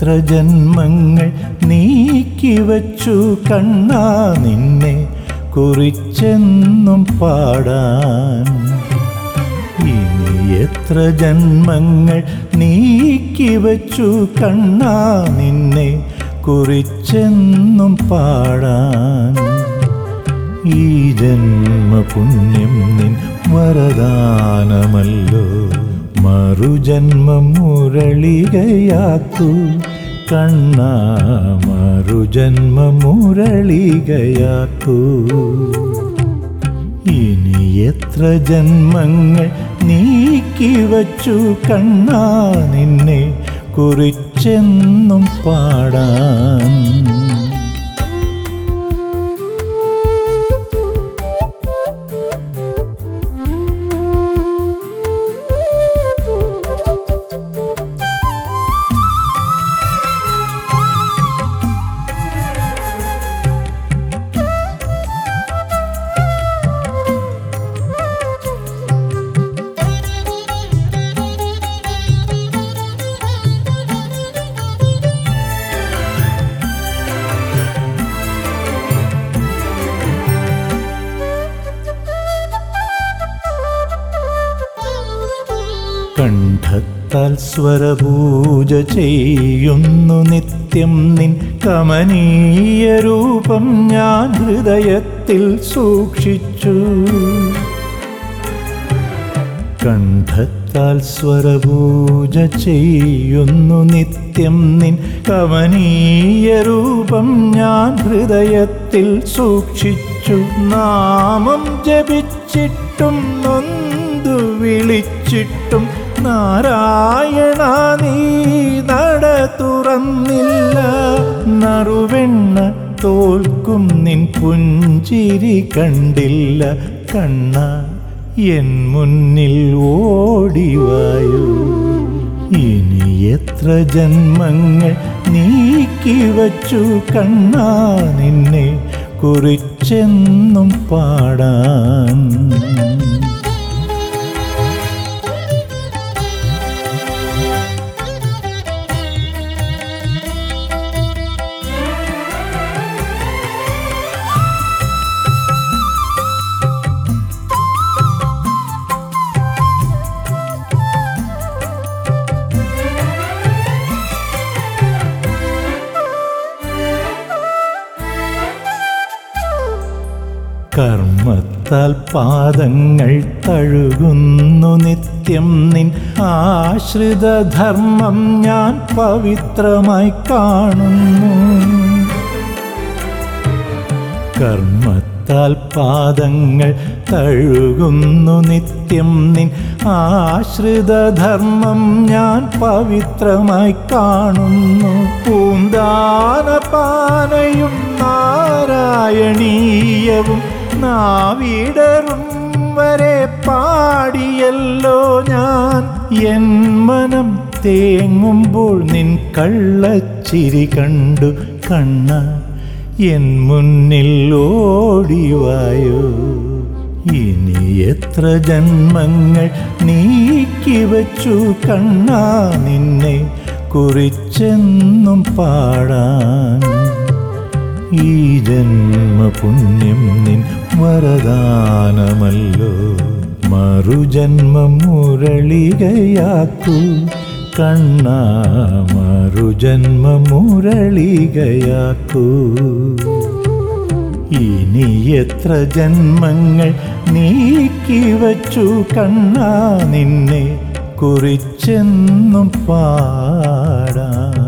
എത്ര ജന്മങ്ങൾ നീക്കിവച്ചു കണ്ണാ നിന്നെ കുറിച്ചെന്നും പാടാൻ ഇനി എത്ര ജന്മങ്ങൾ നീക്കിവച്ചു കണ്ണാ നിന്നെ കുറിച്ചെന്നും പാടാൻ ഈ ജന്മപുണ്യം നിൻ വരദാനമല്ലോ മറുജന്മം മുരളികയാക്കൂ കണ്ണ മറുജന്മം മുരളികയാക്കൂ ഇനി എത്ര ജന്മങ്ങൾ നീക്കിവച്ചു കണ്ണാ നിന്നെ കുറിച്ചെന്നും പാടാൻ കണ്ഠത്താൽ സ്വരപൂജ ചെയ്യുന്നു നിത്യം നിൻ കമനീയ രൂപം ഞാൻ ഹൃദയത്തിൽ സൂക്ഷിച്ചു കണ്ഠത്താൽ സ്വരപൂജ ചെയ്യുന്നു നിത്യം നിൻ കമനീയ രൂപം ഞാൻ ഹൃദയത്തിൽ സൂക്ഷിച്ചു നാമം ജപിച്ചിട്ടും നൊന്തു വിളിച്ചിട്ടും നാരായണ നീ നട തുറന്നില്ല നറുവെണ്ണ തോൽക്കും നിൻ പുഞ്ചിരി കണ്ടില്ല കണ്ണ എൻ മുന്നിൽ ഓടിവായു ഇനി എത്ര ജന്മങ്ങൾ നീക്കിവച്ചു കണ്ണാ നിന്നെ കുറിച്ചെന്നും പാടാൻ കർമ്മത്താൽ പാദങ്ങൾ തഴുകുന്നു നിത്യം നിൻ ആശ്രിതധർമ്മം ഞാൻ പവിത്രമായി കാണുന്നു കർമ്മത്താൽ പാദങ്ങൾ തഴുകുന്നു നിത്യം നിൻ ആശ്രിതധർമ്മം ഞാൻ പവിത്രമായി കാണുന്നു പൂന്താനപാനയും നാരായണീയവും നാവിടറും വരെ പാടിയല്ലോ ഞാൻ എൻ മനം തേങ്ങുമ്പോൾ നിൻ കള്ളച്ചിരി കണ്ടു കണ്ണ എൻ മുന്നിൽ ഓടിവായോ ഇനി എത്ര ജന്മങ്ങൾ നീക്കിവച്ചു കണ്ണാ നിന്നെ കുറിച്ചെന്നും പാടാൻ ഈ ജന്മപുണ്യം നിൻ വരദാനമല്ലോ മറുജന്മം മുരളികയാക്കൂ കണ്ണ മറുജന്മം മുരളികയാക്കൂ ഇനി എത്ര ജന്മങ്ങൾ നീക്കിവച്ചു കണ്ണാ നിന്നെ കുറിച്ചെന്നും പാടാം